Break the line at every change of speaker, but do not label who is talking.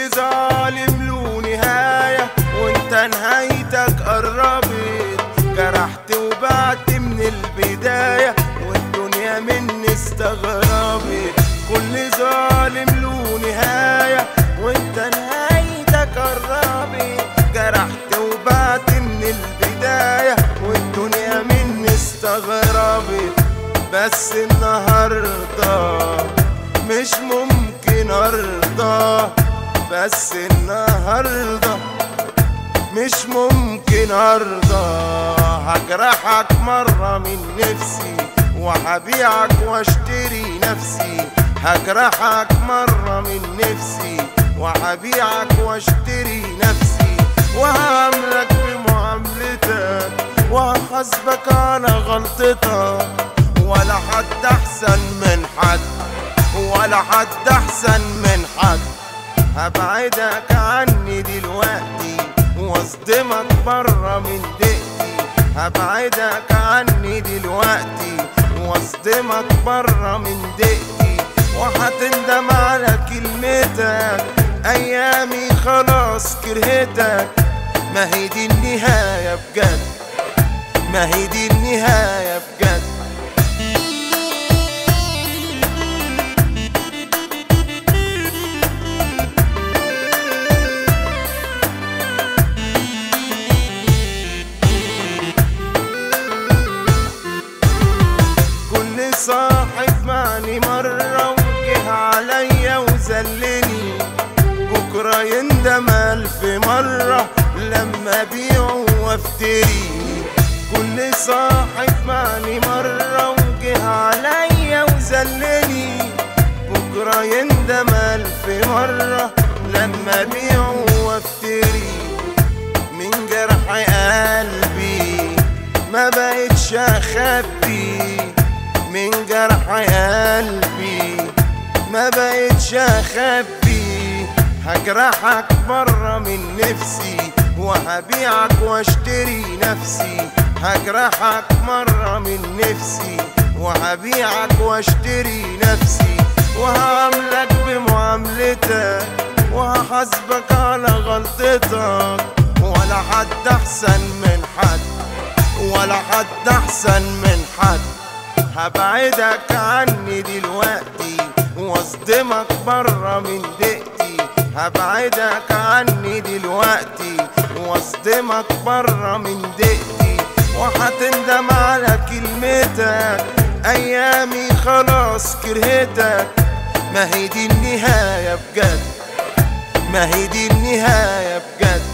كل ظالم له نهاية وانت نهايتك قربت جرحت وبعت من البداية والدنيا مني استغربت كل ظالم له نهاية وانت نهايتك قربت جرحت وبعت من البداية والدنيا مني استغربت بس النهاردة مش ممكن ارضى بس النهاردة مش ممكن ارضى هجرحك مرة من نفسي وهبيعك واشتري نفسي هجرحك مرة من نفسي وهبيعك واشتري نفسي وهعاملك بمعاملتك وهحاسبك على غلطتك ولا حد احسن من حد ولا حد احسن من حد هبعدك عني دلوقتي واصدمك بره من دقتي هبعدك عني دلوقتي واصدمك بره من دقتي وهتندم على كلمتك ايامي خلاص كرهتك ما هي دي النهاية بجد ما هي دي النهاية بجد كل صاحب معني مرة وجه عليا وذلني بكرة يندم ألف مرة لما بيعه وافتري كل صاحب معني مرة وجه عليا وذلني بكرة يندم ألف مرة لما بيعه وافتري من جرح قلبي ما بقتش اخبي من جرح قلبي ما بقتش اخبي هجرحك بره من نفسي وهبيعك واشتري نفسي هجرحك مرة من نفسي وهبيعك واشتري نفسي وهعاملك بمعاملتك وهحاسبك على غلطتك ولا حد احسن من حد ولا حد احسن من حد هبعدك عني دلوقتي واصدمك بره من دقتي هبعدك عني دلوقتي واصدمك بره من دقتي وهتندم على كلمتك ايامي خلاص كرهتك ما هي دي النهاية بجد ما هي دي النهاية بجد